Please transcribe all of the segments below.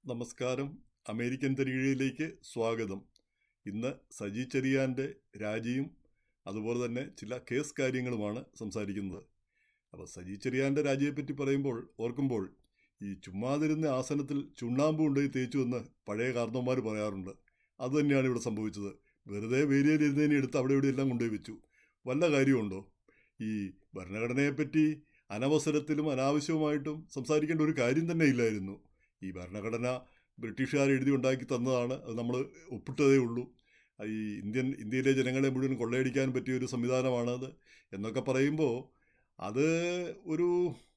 നമസ്കാരം അമേരിക്കൻ തരികിഴയിലേക്ക് സ്വാഗതം ഇന്ന് സജി ചെറിയാൻ്റെ രാജിയും അതുപോലെ തന്നെ ചില കേസ് കാര്യങ്ങളുമാണ് സംസാരിക്കുന്നത് അപ്പോൾ സജി ചെറിയാൻ്റെ രാജിയെപ്പറ്റി പറയുമ്പോൾ ഓർക്കുമ്പോൾ ഈ ചുമ്മാതിരുന്ന ആസനത്തിൽ ചുണ്ണാമ്പ് കൊണ്ടുപോയി തേച്ചു എന്ന് പഴയ കാരണവന്മാർ പറയാറുണ്ട് അത് തന്നെയാണ് ഇവിടെ സംഭവിച്ചത് വെറുതെ വേരിയലിരുന്നതിനെ എടുത്ത് അവിടെ ഇവിടെ എല്ലാം കൊണ്ടുപോയി വെച്ചു വല്ല കാര്യമുണ്ടോ ഈ ഭരണഘടനയെപ്പറ്റി അനവസരത്തിലും അനാവശ്യവുമായിട്ടും സംസാരിക്കേണ്ട ഒരു കാര്യം തന്നെ ഇല്ലായിരുന്നു ഈ ഭരണഘടന ബ്രിട്ടീഷുകാർ എഴുതി ഉണ്ടാക്കി തന്നതാണ് അത് നമ്മൾ ഒപ്പിട്ടതേ ഉള്ളൂ ഈ ഇന്ത്യൻ ഇന്ത്യയിലെ ജനങ്ങളെ മുഴുവൻ കൊള്ളയടിക്കാൻ പറ്റിയ ഒരു സംവിധാനമാണത് എന്നൊക്കെ പറയുമ്പോൾ അത് ഒരു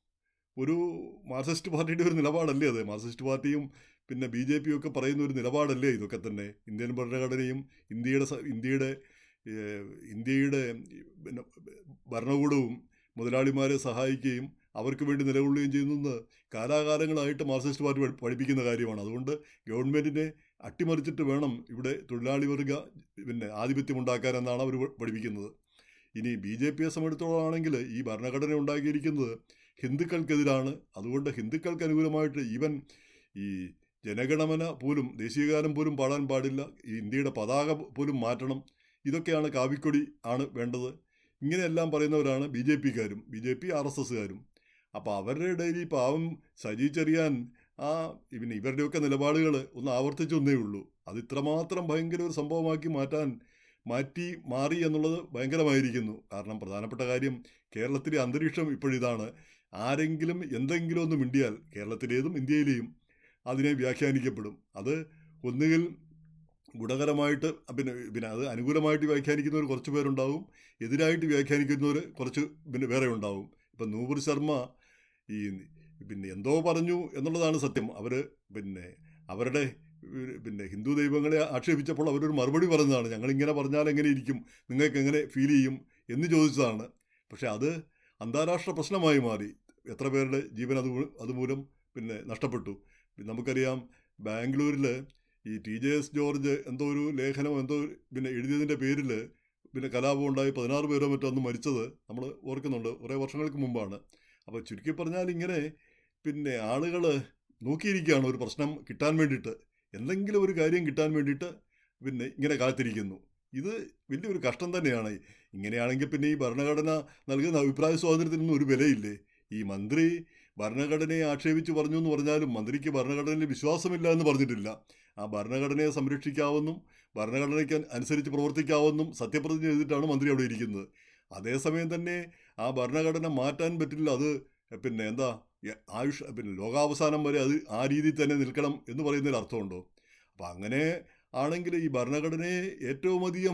ഒരു മാർക്സിസ്റ്റ് പാർട്ടിയുടെ ഒരു നിലപാടല്ലേ അത് മാർക്സിസ്റ്റ് പാർട്ടിയും പിന്നെ ബി ജെ പിയും ഒക്കെ പറയുന്ന ഒരു നിലപാടല്ലേ ഇതൊക്കെ തന്നെ ഇന്ത്യൻ ഭരണഘടനയും ഇന്ത്യയുടെ സ- ഇന്ത്യയുടെ ഏഹ്, ഇന്ത്യയുടെ പിന്നെ ഭരണകൂടവും മുതലാളിമാരെ സഹായിക്കുകയും അവർക്ക് വേണ്ടി നിലകൊള്ളുകയും ചെയ്യുന്നത് കാലാകാലങ്ങളായിട്ട് മാർക്സിസ്റ്റ് പാർട്ടി പഠി- പഠിപ്പിക്കുന്ന കാര്യമാണ് അതുകൊണ്ട് ഗവൺമെൻറ്റിനെ അട്ടിമറിച്ചിട്ട് വേണം ഇവിടെ തൊഴിലാളി വർഗ പിന്നെ ആധിപത്യം ഉണ്ടാക്കാനെന്നാണ് അവർ പഠിപ്പിക്കുന്നത് ഇനി ബി ജെ പിയെ സംബന്ധിച്ചിടത്തോളം ആണെങ്കിൽ ഈ ഭരണഘടന ഉണ്ടാക്കിയിരിക്കുന്നത് ഹിന്ദുക്കൾക്കെതിരാണ് അതുകൊണ്ട് ഹിന്ദുക്കൾക്ക് അനുകൂലമായിട്ട് ഈവൻ ഈ ജനഗണമന പോലും ദേശീയഗാനം പോലും പാടാൻ പാടില്ല ഈ ഇന്ത്യയുടെ പതാക പോലും മാറ്റണം ഇതൊക്കെയാണ് കാവിക്കൊടി ആണ് വേണ്ടത് ഇങ്ങനെയെല്ലാം പറയുന്നവരാണ് ബി ജെ പിക്കാരും B J P R S എസ്സുകാരും അപ്പോൾ അവരുടെ ഇടയിൽ ഈ പാവം സജി ചെറിയാൻ ആ പിന്നെ ഇവരുടെയൊക്കെ നിലപാടുകൾ ഒന്ന് ആവർത്തിച്ചൊന്നേ ഉള്ളൂ അത് ഇത്രമാത്രം ഭയങ്കര ഒരു സംഭവമാക്കി മാറ്റാൻ മാറ്റി മാറി എന്നുള്ളത് ഭയങ്കരമായിരിക്കുന്നു കാരണം പ്രധാനപ്പെട്ട കാര്യം കേരളത്തിലെ അന്തരീക്ഷം ഇപ്പോഴിതാണ് ആരെങ്കിലും എന്തെങ്കിലും ഒന്ന് മിണ്ടിയാൽ കേരളത്തിലേതും ഇന്ത്യയിലെയും അതിനെ വ്യാഖ്യാനിക്കപ്പെടും അത് ഒന്നുകിൽ ഗുണകരമായിട്ട് പിന്നെ പിന്നെ അത് അനുകൂലമായിട്ട് വ്യാഖ്യാനിക്കുന്നവർ കുറച്ച് പേരുണ്ടാവും എതിരായിട്ട് വ്യാഖ്യാനിക്കുന്നവർ കുറച്ച് പിന്നെ വേറെ ഉണ്ടാവും ഇപ്പം നൂപുർ ശർമ്മ ഈ പിന്നെ എന്തോ പറഞ്ഞു എന്നുള്ളതാണ് സത്യം അവർ പിന്നെ അവരുടെ ഏഹ്, പിന്നെ ഹിന്ദു ദൈവങ്ങളെ ആക്ഷേപിച്ചപ്പോൾ അവരൊരു മറുപടി പറഞ്ഞതാണ് ഞങ്ങളിങ്ങനെ പറഞ്ഞാൽ എങ്ങനെ ഇരിക്കും നിങ്ങൾക്ക് എങ്ങനെ ഫീൽ ചെയ്യും എന്ന് ചോദിച്ചതാണ് പക്ഷേ അത് അന്താരാഷ്ട്ര പ്രശ്നമായി മാറി എത്ര പേരുടെ ജീവൻ അത് മൂ- അതുമൂലം പിന്നെ നഷ്ടപ്പെട്ടു പിന്നെ നമുക്കറിയാം ബാംഗ്ലൂരിൽ ഈ ടി ജെ എസ് ജോർജ് എന്തോ ഒരു ലേഖനം എന്തോ പിന്നെ എഴുതിയതിൻ്റെ പേരിൽ പിന്നെ കലാപം ഉണ്ടായി പതിനാറ് പേരോ മറ്റോ അന്ന് മരിച്ചത് നമ്മൾ ഓർക്കുന്നുണ്ട് കുറേ വർഷങ്ങൾക്ക് മുമ്പാണ് അപ്പോൾ ചുരുക്കി പറഞ്ഞാൽ ഇങ്ങനെ പിന്നെ ആളുകൾ നോക്കിയിരിക്കുകയാണ് ഒരു പ്രശ്നം കിട്ടാൻ വേണ്ടിയിട്ട് എന്തെങ്കിലും ഒരു കാര്യം കിട്ടാൻ വേണ്ടിയിട്ട് പിന്നെ ഇങ്ങനെ കാത്തിരിക്കുന്നു ഇത് വലിയൊരു കഷ്ടം തന്നെയാണ് ഇങ്ങനെയാണെങ്കിൽ പിന്നെ ഈ ഭരണഘടന നൽകുന്ന അഭിപ്രായ സ്വാതന്ത്ര്യത്തിനൊന്നും ഒരു വിലയില്ലേ ഈ മന്ത്രി ഭരണഘടനയെ ആക്ഷേപിച്ച് പറഞ്ഞു എന്ന് പറഞ്ഞാലും മന്ത്രിക്ക് ഭരണഘടനയിൽ വിശ്വാസമില്ല എന്ന് പറഞ്ഞിട്ടില്ല ആ ഭരണഘടനയെ സംരക്ഷിക്കാവുന്നും ഭരണഘടനയ്ക്ക് അനുസരിച്ച് പ്രവർത്തിക്കാവുന്നും സത്യപ്രതിജ്ഞ ചെയ്തിട്ടാണ് മന്ത്രി അവിടെ ഇരിക്കുന്നത് അതേസമയം തന്നെ ആ ഭരണഘടന മാറ്റാൻ പറ്റില്ല അത് പിന്നെ എന്താ ഈ ആയുഷ് പിന്നെ ലോകാവസാനം വരെ അത് ആ രീതിയിൽ തന്നെ നിൽക്കണം എന്ന് പറയുന്നതിൽ അർത്ഥമുണ്ടോ അപ്പം അങ്ങനെ ആണെങ്കിൽ ഈ ഭരണഘടനയെ ഏറ്റവും അധികം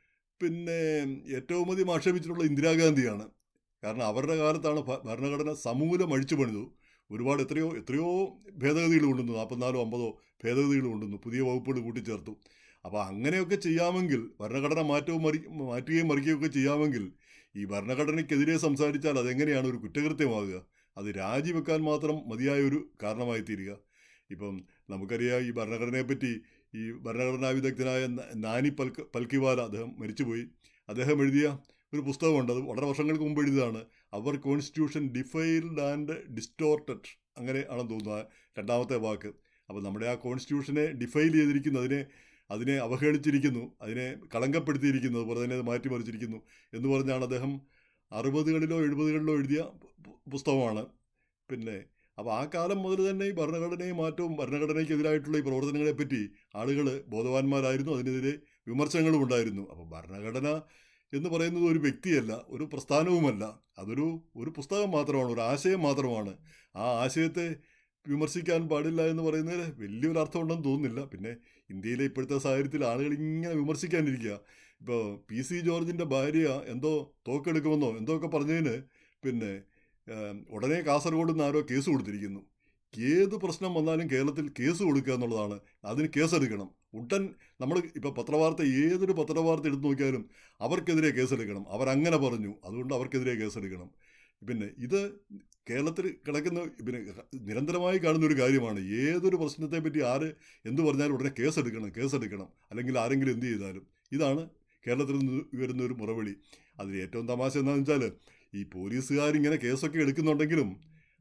പിന്നെ ഏറ്റവും അധികം ആക്ഷേപിച്ചിട്ടുള്ള ഇന്ദിരാഗാന്ധിയാണ് കാരണം അവരുടെ കാലത്താണ് ഭ- ഭരണഘടന സമൂലം അഴിച്ചു പണിതു ഒരുപാട് എത്രയോ എത്രയോ ഭേദഗതികൾ കൊണ്ടുവന്നു നാൽപ്പത്തിനാലോ അമ്പതോ ഭേദഗതികൾ കൊണ്ടുവന്നു പുതിയ വകുപ്പുകൾ കൂട്ടിച്ചേർത്തു അപ്പോൾ അങ്ങനെയൊക്കെ ചെയ്യാമെങ്കിൽ ഭരണഘടന മാറ്റവും മറി മാറ്റുകയും മറിക്കുകയും ഒക്കെ ചെയ്യാമെങ്കിൽ ഈ ഭരണഘടനയ്ക്കെതിരെ സംസാരിച്ചാൽ അതെങ്ങനെയാണ് ഒരു കുറ്റകൃത്യമാകുക അത് രാജിവെക്കാൻ മാത്രം മതിയായ ഒരു കാരണമായി തീരുക ഇപ്പം നമുക്കറിയാം ഈ ഭരണഘടനയെപ്പറ്റി ഈ ഭരണഘടനാ വിദഗ്ധനായ ന- നാനി പൽക്ക് പൽക്കിവാല അദ്ദേഹം മരിച്ചുപോയി അദ്ദേഹം എഴുതിയ ഒരു പുസ്തകമുണ്ട് അത് വളരെ വർഷങ്ങൾക്ക് മുമ്പ് എഴുതിയതാണ് അവർ കോൺസ്റ്റിറ്റ്യൂഷൻ ഡിഫൈൽഡ് ആൻഡ് ഡിസ്റ്റോർട്ടഡ് അങ്ങനെ ആണെന്ന് തോന്നുന്നു ആ രണ്ടാമത്തെ വാക്ക് അപ്പോൾ നമ്മുടെ ആ കോൺസ്റ്റിറ്റ്യൂഷനെ ഡിഫൈൽ ചെയ്തിരിക്കുന്നു അതിനെ അതിനെ അവഹേളിച്ചിരിക്കുന്നു അതിനെ കളങ്കപ്പെടുത്തിയിരിക്കുന്നു അതുപോലെ തന്നെ അത് മാറ്റിമറിച്ചിരിക്കുന്നു എന്ന് പറഞ്ഞാണ് അദ്ദേഹം അറുപതുകളിലോ എഴുപതുകളിലോ എഴുതിയ പു- പുസ്തകമാണ് പിന്നെ അപ്പോൾ ആ കാലം മുതൽ തന്നെ ഈ ഭരണഘടനയെ മാറ്റവും ഭരണഘടനയ്ക്കെതിരായിട്ടുള്ള ഈ പ്രവർത്തനങ്ങളെപ്പറ്റി ആളുകൾ ബോധവാന്മാരായിരുന്നു അതിനെതിരെ വിമർശനങ്ങളും ഉണ്ടായിരുന്നു അപ്പോൾ ഭരണഘടന എന്ന് പറയുന്നത് ഒരു വ്യക്തിയല്ല ഒരു പ്രസ്ഥാനവുമല്ല അതൊരു ഒരു പുസ്തകം മാത്രമാണ് ഒരു ആശയം മാത്രമാണ് ആ ആശയത്തെ വിമർശിക്കാൻ പാടില്ല എന്ന് പറയുന്നതിൽ വലിയൊരു അർത്ഥമുണ്ടെന്ന് തോന്നുന്നില്ല പിന്നെ ഇന്ത്യയിലെ ഇപ്പോഴത്തെ സാഹചര്യത്തിൽ ആളുകൾ ഇങ്ങനെ വിമർശിക്കാനിരിക്കുക ഇപ്പോൾ പി സി ജോർജിൻ്റെ ഭാര്യ എന്തോ തോക്കെടുക്കുമെന്നോ എന്തോ ഒക്കെ പറഞ്ഞതിന് പിന്നെ ഏം, ഉടനെ കാസർഗോഡ് നിന്ന് ആരോ കേസ് കൊടുത്തിരിക്കുന്നു ഏത് പ്രശ്നം വന്നാലും കേരളത്തിൽ കേസ് കൊടുക്കുക എന്നുള്ളതാണ് അതിന് കേസെടുക്കണം ഉടൻ നമ്മൾ ഇപ്പോൾ പത്രവാർത്ത ഏതൊരു പത്രവാർത്ത എടുത്തു നോക്കിയാലും അവർക്കെതിരെ കേസെടുക്കണം അവരങ്ങനെ പറഞ്ഞു അതുകൊണ്ട് അവർക്കെതിരെ കേസെടുക്കണം പിന്നെ ഇത് കേരളത്തിൽ കിടക്കുന്ന പിന്നെ നിരന്തരമായി കാണുന്ന ഒരു കാര്യമാണ് ഏതൊരു പ്രശ്നത്തെ പറ്റി ആര് എന്ത് പറഞ്ഞാലും ഉടനെ കേസെടുക്കണം കേസെടുക്കണം അല്ലെങ്കിൽ ആരെങ്കിലും എന്ത് ചെയ്താലും ഇതാണ് കേരളത്തിൽ നിന്ന് വരുന്ന ഒരു മുറവിളി അതിൽ ഏറ്റവും തമാശ എന്താണെന്ന് വെച്ചാൽ ഈ പോലീസുകാരിങ്ങനെ കേസൊക്കെ എടുക്കുന്നുണ്ടെങ്കിലും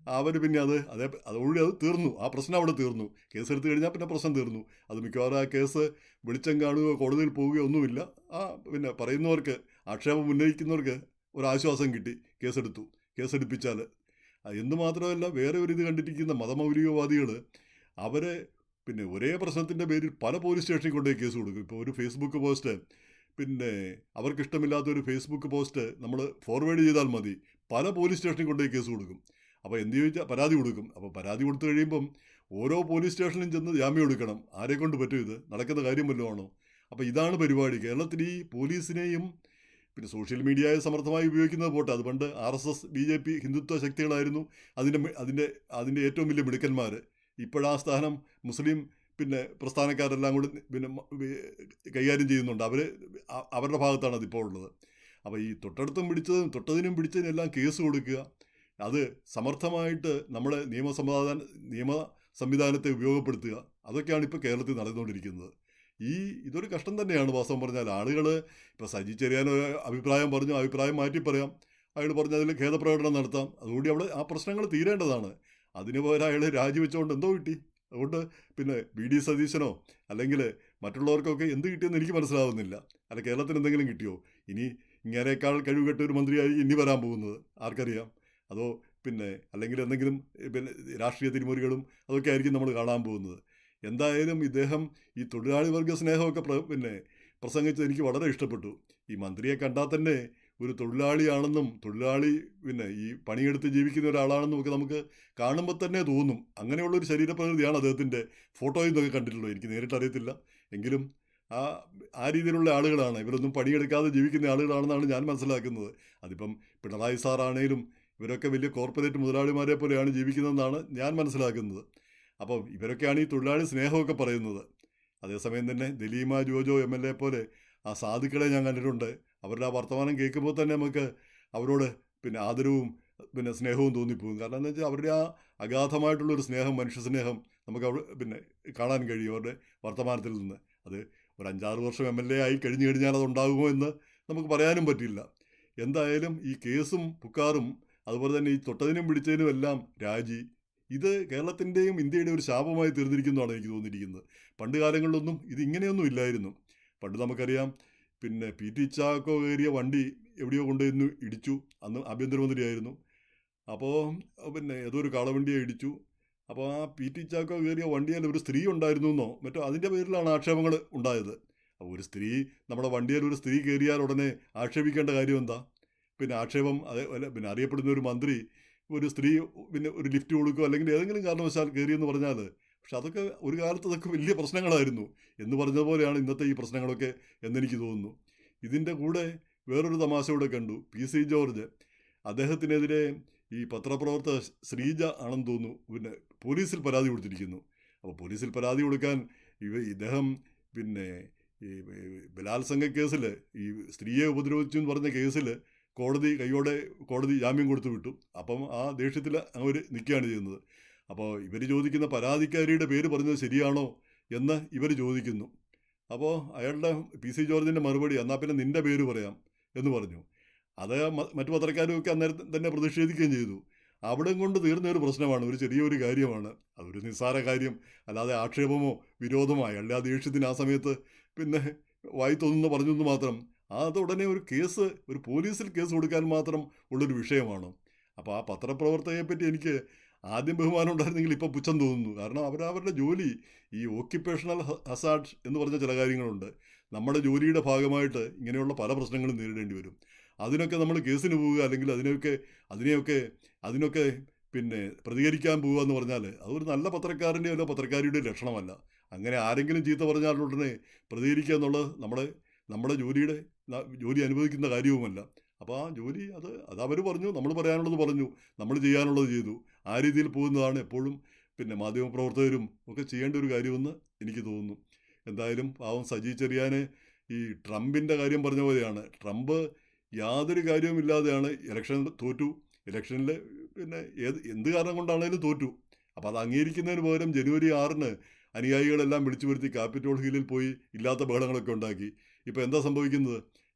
അവർ പിന്നെ അത് അതേ അതോടുകൂടി അത് തീർന്നു ആ പ്രശ്നം അവിടെ തീർന്നു കേസ് എടുത്തു കഴിഞ്ഞാൽ പിന്നെ പ്രശ്നം തീർന്നു അത് മിക്കവാറും ആ കേസ് വെളിച്ചം കാണുകയോ കോടതിയിൽ പോവുകയോ ഒന്നുമില്ല ആ പിന്നെ പറയുന്നവർക്ക് ആക്ഷേപം ഉന്നയിക്കുന്നവർക്ക് ഒരാശ്വാസം കിട്ടി കേസെടുത്തു കേസെടുപ്പിച്ചാൽ എന്ന് മാത്രമല്ല വേറെ ഒരു ഇത് കണ്ടിരിക്കുന്ന മതമൗലികവാദികൾ അവരെ പിന്നെ ഒരേ പ്രശ്നത്തിൻ്റെ പേരിൽ പല പോലീസ് സ്റ്റേഷനിൽ കൊണ്ടുപോയി കേസ് കൊടുക്കും ഇപ്പോൾ ഒരു ഫേസ്ബുക്ക് പോസ്റ്റ് പിന്നെ അവർക്കിഷ്ടമില്ലാത്ത ഒരു ഫേസ്ബുക്ക് പോസ്റ്റ് നമ്മൾ ഫോർവേഡ് ചെയ്താൽ മതി പല പോലീസ് സ്റ്റേഷനിൽ കൊണ്ടുപോയി കേസ് കൊടുക്കും അപ്പോൾ എന്ത് ചോദിച്ചാൽ പരാതി കൊടുക്കും അപ്പോൾ പരാതി കൊടുത്തു കഴിയുമ്പം ഓരോ പോലീസ് സ്റ്റേഷനിലും ചെന്ന് ജാമ്യം എടുക്കണം ആരെ കൊണ്ട് പറ്റും ഇത് നടക്കുന്ന കാര്യം വല്ലതും ആണോ അപ്പോൾ ഇതാണ് പരിപാടി കേരളത്തിൽ ഈ പോലീസിനെയും പിന്നെ സോഷ്യൽ മീഡിയയെ സമർത്ഥമായി ഉപയോഗിക്കുന്നത് പോട്ടെ അത് പണ്ട് R S S B J P Hindutva ശക്തികളായിരുന്നു അതിൻ്റെ മി- അതിൻ്റെ അതിൻ്റെ ഏറ്റവും വലിയ മിടുക്കന്മാർ ഇപ്പോഴാ സ്ഥാനം മുസ്ലിം പിന്നെ പ്രസ്ഥാനക്കാരെല്ലാം കൂടി പിന്നെ മ- വി- കൈകാര്യം ചെയ്യുന്നുണ്ട് അവർ അവരുടെ ഭാഗത്താണ് അതിപ്പോൾ ഉള്ളത് അപ്പോൾ ഈ തൊട്ടടുത്തും പിടിച്ചതും തൊട്ടതിനും പിടിച്ചതിനും എല്ലാം കേസ് കൊടുക്കുക അത് സമർത്ഥമായിട്ട് നമ്മുടെ നിയമസമാധാന നിയമ സംവിധാനത്തെ ഉപയോഗപ്പെടുത്തുക അതൊക്കെയാണ് ഇപ്പോൾ കേരളത്തിൽ നടന്നുകൊണ്ടിരിക്കുന്നത് ഈ ഇതൊരു കഷ്ടം തന്നെയാണ് വാസ്തവം പറഞ്ഞാൽ ആളുകൾ ഇപ്പോൾ സജി ചെറിയാൻ ഒരു അഭിപ്രായം പറഞ്ഞു അഭിപ്രായം മാറ്റി പറയാം അയാൾ പറഞ്ഞ അതിൽ ഖേദപ്രകടനം നടത്താം അതുകൂടി അവിടെ ആ പ്രശ്നങ്ങൾ തീരേണ്ടതാണ് അതിന് പകരം അയാൾ രാജിവെച്ചുകൊണ്ട് എന്തോ കിട്ടി അതുകൊണ്ട് പിന്നെ വി ഡി സതീശനോ അല്ലെങ്കിൽ മറ്റുള്ളവർക്കൊക്കെ എന്ത് കിട്ടിയെന്ന് എനിക്ക് മനസ്സിലാവുന്നില്ല അല്ല കേരളത്തിന് എന്തെങ്കിലും കിട്ടിയോ ഇനി ഇങ്ങനേക്കാൾ കഴിവുകെട്ട ഒരു മന്ത്രിയായി ഇനി വരാൻ പോകുന്നത് ആർക്കറിയാം അതോ പിന്നെ അല്ലെങ്കിൽ എന്തെങ്കിലും ഏ, പിന്നെ രാഷ്ട്രീയ തിരിമറികളും അതൊക്കെ ആയിരിക്കും നമ്മൾ കാണാൻ പോകുന്നത് എന്തായാലും ഇദ്ദേഹം ഈ തൊഴിലാളി വർഗ സ്നേഹമൊക്കെ പ്ര പിന്നെ പ്രസംഗിച്ചത് എനിക്ക് വളരെ ഇഷ്ടപ്പെട്ടു ഈ മന്ത്രിയെ കണ്ടാൽ തന്നെ ഒരു തൊഴിലാളിയാണെന്നും തൊഴിലാളി പിന്നെ ഈ പണിയെടുത്ത് ജീവിക്കുന്ന ഒരാളാണെന്നും ഒക്കെ നമുക്ക് കാണുമ്പോൾ തന്നെ തോന്നും അങ്ങനെയുള്ളൊരു ശരീരപ്രകൃതിയാണ് അദ്ദേഹത്തിൻ്റെ ഫോട്ടോയിൽ നിന്നൊക്കെ കണ്ടിട്ടുള്ളത് എനിക്ക് നേരിട്ട് അറിയത്തില്ല എങ്കിലും ആ ആ രീതിയിലുള്ള ആളുകളാണ് ഇവരൊന്നും പണിയെടുക്കാതെ ജീവിക്കുന്ന ആളുകളാണെന്നാണ് ഞാൻ മനസ്സിലാക്കുന്നത് അതിപ്പം പിണറായി സാറാണേലും ഇവരൊക്കെ വലിയ കോർപ്പറേറ്റ് മുതലാളിമാരെ പോലെയാണ് ജീവിക്കുന്നതെന്നാണ് ഞാൻ മനസ്സിലാക്കുന്നത് അപ്പം ഇവരൊക്കെയാണ് ഈ തൊഴിലാളി സ്നേഹമൊക്കെ പറയുന്നത് അതേസമയം തന്നെ Dalima Jojo M L A പോലെ ആ സാധുക്കളെ ഞാൻ കണ്ടിട്ടുണ്ട് അവരുടെ ആ വർത്തമാനം കേൾക്കുമ്പോൾ തന്നെ നമുക്ക് അവരോട് പിന്നെ ആദരവും പിന്നെ സ്നേഹവും തോന്നിപ്പോകും കാരണം എന്താ വെച്ചാൽ അവരുടെ ആ അഗാധമായിട്ടുള്ളൊരു സ്നേഹം മനുഷ്യ സ്നേഹം നമുക്ക് അവിടെ പിന്നെ കാണാൻ കഴിയും അവരുടെ വർത്തമാനത്തിൽ നിന്ന് അത് ഒരു അഞ്ചാറ് വർഷം എം എൽ എ ആയി കഴിഞ്ഞു കഴിഞ്ഞാൽ അത് ഉണ്ടാകുമോ എന്ന് നമുക്ക് പറയാനും പറ്റില്ല എന്തായാലും ഈ കേസും പുക്കാറും അതുപോലെ തന്നെ ഈ തൊട്ടതിനും പിടിച്ചതിനും എല്ലാം രാജി ഇത് കേരളത്തിൻ്റെയും ഇന്ത്യയുടെയും ഒരു ശാപമായി തീർന്നിരിക്കുന്നതാണ് എനിക്ക് തോന്നിയിരിക്കുന്നത് പണ്ട് കാലങ്ങളിലൊന്നും ഇത് ഇങ്ങനെയൊന്നും ഇല്ലായിരുന്നു പണ്ട് നമുക്കറിയാം പിന്നെ പി ടി ചാക്കോ കയറിയ വണ്ടി എവിടെയോ കൊണ്ടുവന്ന് ഇടിച്ചു അന്ന് ആഭ്യന്തരമന്ത്രിയായിരുന്നു അപ്പോൾ പിന്നെ ഏതോ ഒരു കാളവണ്ടിയെ ഇടിച്ചു അപ്പോൾ ആ പി ടി ചാക്കോ കയറിയ വണ്ടിയിൽ ഒരു സ്ത്രീ ഉണ്ടായിരുന്നു എന്നോ മറ്റോ അതിൻ്റെ പേരിലാണ് ആക്ഷേപങ്ങൾ ഉണ്ടായത് അപ്പോൾ ഒരു സ്ത്രീ നമ്മുടെ വണ്ടിയിൽ ഒരു സ്ത്രീ കയറിയാൽ ഉടനെ ആക്ഷേപിക്കേണ്ട കാര്യം എന്താ പിന്നെ ആക്ഷേപം അതേ അല്ല, പിന്നെ അറിയപ്പെടുന്ന ഒരു മന്ത്രി ഒരു സ്ത്രീ പിന്നെ ഒരു ലിഫ്റ്റ് കൊടുക്കുക അല്ലെങ്കിൽ ഏതെങ്കിലും കാരണവശാൽ കയറിയെന്ന് പറഞ്ഞാൽ പക്ഷെ അതൊക്കെ ഒരു കാലത്ത് അതൊക്കെ വലിയ പ്രശ്നങ്ങളായിരുന്നു എന്ന് പറഞ്ഞതുപോലെയാണ് ഇന്നത്തെ ഈ പ്രശ്നങ്ങളൊക്കെ എന്നെനിക്ക് തോന്നുന്നു ഇതിൻ്റെ കൂടെ വേറൊരു തമാശ കൂടെ കണ്ടു പി സി ജോർജ് അദ്ദേഹത്തിനെതിരെ ഈ പത്രപ്രവർത്തക ശ്രീജ ആണെന്ന് തോന്നുന്നു പിന്നെ പോലീസിൽ പരാതി കൊടുത്തിരിക്കുന്നു അപ്പോൾ പോലീസിൽ പരാതി കൊടുക്കാൻ ഇവ ഇദ്ദേഹം പിന്നെ ഈ ബലാത്സംഗ കേസിൽ ഈ സ്ത്രീയെ ഉപദ്രവിച്ചു എന്ന് പറഞ്ഞ കേസിൽ കോടതി കൈയോടെ കോടതി ജാമ്യം കൊടുത്തു വിട്ടു അപ്പം ആ ദേഷ്യത്തിൽ അവർ നിൽക്കുകയാണ് ചെയ്യുന്നത് അപ്പോൾ ഇവർ ചോദിക്കുന്ന പരാതിക്കാരിയുടെ പേര് പറഞ്ഞത് ശരിയാണോ എന്ന് ഇവർ ചോദിക്കുന്നു അപ്പോൾ അയാളുടെ പി സി ജോർജിൻ്റെ മറുപടി എന്നാൽ പിന്നെ നിൻ്റെ പേര് പറയാം എന്ന് പറഞ്ഞു അത് മ- മറ്റു പത്രക്കാരുമൊക്കെ അന്നേരം തന്നെ പ്രതിഷേധിക്കുകയും ചെയ്തു അവിടെ കൊണ്ട് തീർന്ന ഒരു പ്രശ്നമാണ് ഒരു ചെറിയൊരു കാര്യമാണ് അതൊരു നിസ്സാര കാര്യം അല്ലാതെ ആക്ഷേപമോ വിരോധമോ അയാളുടെ ആ ദേഷ്യത്തിന് ആ സമയത്ത് പിന്നെ വായി തോന്നുന്നു പറഞ്ഞു എന്ന് മാത്രം അത് ഉടനെ ഒരു കേസ് ഒരു പോലീസിൽ കേസ് കൊടുക്കാൻ മാത്രം ഉള്ളൊരു വിഷയമാണ് അപ്പോൾ ആ പത്രപ്രവർത്തകയെ പറ്റി എനിക്ക് ആദ്യം ബഹുമാനം ഉണ്ടായിരുന്നെങ്കിൽ ഇപ്പോൾ പുച്ഛം തോന്നുന്നു കാരണം അവർ അവരുടെ ജോലി ഈ ഓക്യുപ്പേഷണൽ ഹസാഡ് എന്ന് പറഞ്ഞ ചില കാര്യങ്ങളുണ്ട് നമ്മുടെ ജോലിയുടെ ഭാഗമായിട്ട് ഇങ്ങനെയുള്ള പല പ്രശ്നങ്ങളും നേരിടേണ്ടി വരും അതിനൊക്കെ നമ്മൾ കേസിന് പോവുക അല്ലെങ്കിൽ അതിനെയൊക്കെ അതിനെയൊക്കെ അതിനൊക്കെ പിന്നെ പ്രതികരിക്കാൻ പോവുക എന്ന് പറഞ്ഞാൽ അതൊരു നല്ല പത്രക്കാരൻ്റെയോ അല്ല പത്രക്കാരിയുടെ ലക്ഷണമല്ല അങ്ങനെ ആരെങ്കിലും ചീത്ത പറഞ്ഞാൽ ഉടനെ പ്രതികരിക്കുക എന്നുള്ളത് നമ്മുടെ നമ്മുടെ ജോലിയുടെ ന- ജോലി അനുവദിക്കുന്ന കാര്യവുമല്ല അപ്പോൾ ആ ജോലി അത് അത് അവർ പറഞ്ഞു നമ്മൾ പറയാനുള്ളത് പറഞ്ഞു നമ്മൾ ചെയ്യാനുള്ളത് ചെയ്തു ആ രീതിയിൽ പോകുന്നതാണ് എപ്പോഴും പിന്നെ മാധ്യമപ്രവർത്തകരും ഒക്കെ ചെയ്യേണ്ട ഒരു കാര്യമെന്ന് എനിക്ക് തോന്നുന്നു എന്തായാലും പാവം സജി ചെറിയാന് ഈ ട്രംപിൻ്റെ കാര്യം പറഞ്ഞ പോലെയാണ് ട്രംപ് യാതൊരു കാര്യവുമില്ലാതെയാണ് ഇലക്ഷൻ തോറ്റു ഇലക്ഷനിൽ പിന്നെ ഏത് എന്ത് കാരണം കൊണ്ടാണേലും തോറ്റു അപ്പോൾ അത് അംഗീകരിക്കുന്നതിന് പകരം ജനുവരി ആറിന് അനുയായികളെല്ലാം വിളിച്ചു വരുത്തി ക്യാപിറ്റോൾ ഹില്ലിൽ പോയി ഇല്ലാത്ത ബഹളങ്ങളൊക്കെ ഉണ്ടാക്കി ഇപ്പോൾ എന്താ സംഭവിക്കുന്നത്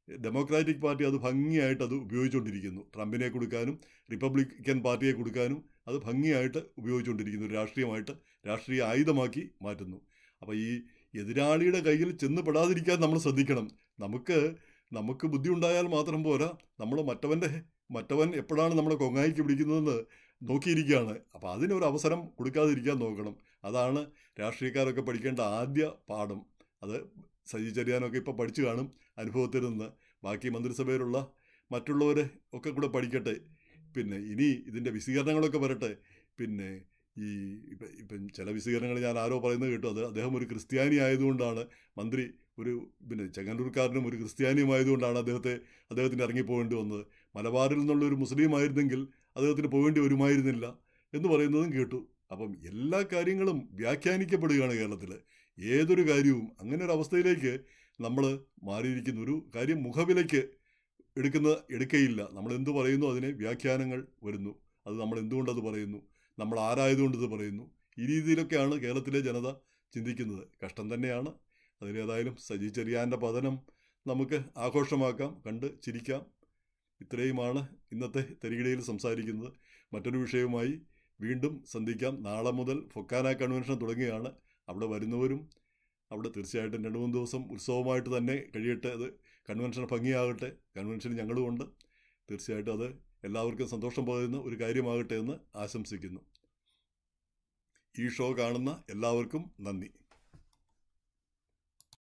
ഡെമോക്രാറ്റിക് പാർട്ടി അത് ഭംഗിയായിട്ട് അത് ഉപയോഗിച്ചുകൊണ്ടിരിക്കുന്നു ട്രംപിനെ കൊടുക്കാനും റിപ്പബ്ലിക്കൻ പാർട്ടിയെ കൊടുക്കാനും അത് ഭംഗിയായിട്ട് ഉപയോഗിച്ചുകൊണ്ടിരിക്കുന്നു ഒരു രാഷ്ട്രീയമായിട്ട് രാഷ്ട്രീയ ആയുധമാക്കി മാറ്റുന്നു അപ്പോൾ ഈ എതിരാളിയുടെ കയ്യിൽ ചെന്ന് പെടാതിരിക്കാൻ നമ്മൾ ശ്രദ്ധിക്കണം നമുക്ക് നമുക്ക് ബുദ്ധി ഉണ്ടായാൽ മാത്രം പോരാ നമ്മൾ മറ്റവൻ്റെ മറ്റവൻ എപ്പോഴാണ് നമ്മളെ കൊങ്ങായിക്ക് പിടിക്കുന്നതെന്ന് നോക്കിയിരിക്കുകയാണ് അപ്പോൾ അതിനൊരു അവസരം കൊടുക്കാതിരിക്കാൻ നോക്കണം അതാണ് രാഷ്ട്രീയക്കാരൊക്കെ പഠിക്കേണ്ട ആദ്യ പാഠം അത് സജി ചെറിയാനൊക്കെ ഇപ്പോൾ പഠിച്ചു കാണും അനുഭവത്തിൽ നിന്ന് ബാക്കി മന്ത്രിസഭയിലുള്ള മറ്റുള്ളവരെ ഒക്കെ കൂടെ പഠിക്കട്ടെ പിന്നെ ഇനി ഇതിൻ്റെ വിശദീകരണങ്ങളൊക്കെ വരട്ടെ പിന്നെ ഈ ഇപ്പം ഇപ്പം ചില വിശദീകരണങ്ങൾ ഞാൻ ആരോ പറയുന്നത് കേട്ടു അത് അദ്ദേഹം ഒരു ക്രിസ്ത്യാനി ആയതുകൊണ്ടാണ് മന്ത്രി ഒരു പിന്നെ ചെങ്ങന്നൂർക്കാരനും ഒരു ക്രിസ്ത്യാനിയും ആയതുകൊണ്ടാണ് അദ്ദേഹത്തെ അദ്ദേഹത്തിന് ഇറങ്ങിപ്പോകേണ്ടി വന്നത് മലബാറിൽ നിന്നുള്ള ഒരു മുസ്ലിം ആയിരുന്നെങ്കിൽ അദ്ദേഹത്തിന് പോകേണ്ടി വരുമായിരുന്നില്ല എന്ന് പറയുന്നതും കേട്ടു അപ്പം എല്ലാ കാര്യങ്ങളും വ്യാഖ്യാനിക്കപ്പെടുകയാണ് കേരളത്തിൽ ഏതൊരു കാര്യവും അങ്ങനെ ഒരു അവസ്ഥയിലേക്ക് നമ്മൾ മാറിയിരിക്കുന്ന ഒരു കാര്യം മുഖവിലയ്ക്ക് എടുക്കുന്ന എടുക്കയില്ല നമ്മൾ എന്ത് പറയുന്നു അതിന് വ്യാഖ്യാനങ്ങൾ വരുന്നു അത് നമ്മൾ എന്തുകൊണ്ടത് പറയുന്നു നമ്മൾ ആരായതുകൊണ്ട് ഇത് പറയുന്നു ഈ രീതിയിലൊക്കെയാണ് കേരളത്തിലെ ജനത ചിന്തിക്കുന്നത് കഷ്ടം തന്നെയാണ് അതിലേതായാലും സജി ചെറിയാൻ്റെ പതനം നമുക്ക് ആഘോഷമാക്കാം കണ്ട് ചിരിക്കാം ഇത്രയുമാണ് ഇന്നത്തെ തെരികിടയിൽ സംസാരിക്കുന്നത് മറ്റൊരു വിഷയവുമായി വീണ്ടും സന്ധിക്കാം നാളെ മുതൽ ഫൊക്കാന കൺവെൻഷൻ തുടങ്ങുകയാണ് അവിടെ വരുന്നവരും അവിടെ തീർച്ചയായിട്ടും രണ്ട് മൂന്ന് ദിവസം ഉത്സവമായിട്ട് തന്നെ കഴിയട്ടെ അത് കൺവെൻഷൻ ഭംഗിയാകട്ടെ കൺവെൻഷൻ ഞങ്ങളുമുണ്ട് തീർച്ചയായിട്ടും അത് എല്ലാവർക്കും സന്തോഷം പകരുന്ന ഒരു കാര്യമാകട്ടെ എന്ന് ആശംസിക്കുന്നു ഈ ഷോ കാണുന്ന എല്ലാവർക്കും നന്ദി